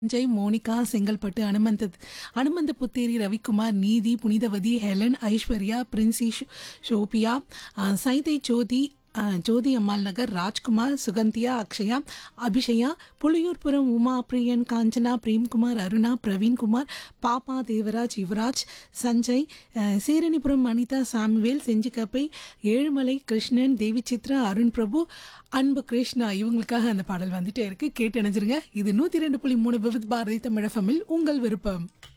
Jai Monika Chengalpattu Anumantha Anumantha Putheri Ravikumar Neethi Punithavathi Helen Aishwarya Princy ஷோ- Sophia அஹ், சைதை ஜோதி அஹ், ஜோதி அம்மாள் நகர் ராஜ்குமார் சுகந்தியா அக்ஷயா அபிஷயா புலியூர்புரம் உமா பிரியன் காஞ்சனா பிரேம்குமார் அருணா பிரவீன்குமார் பாப்பா தேவராஜ் யுவராஜ் சஞ்சய் அஹ், சீரணிபுரம் அனிதா சாமுவேல் செஞ்சிக்கப்பை ஏழுமலை கிருஷ்ணன் தேவி சித்ரா அருண் பிரபு அன்பு கிருஷ்ணா இவங்களுக்காக அந்த பாடல் வந்துட்டே இருக்கு கேட்டு அணைஞ்சிருங்க இது நூத்தி ரெண்டு புள்ளி மூணு விவித் பாரதி தமிழ் FM -இல் உங்கள் விருப்பம்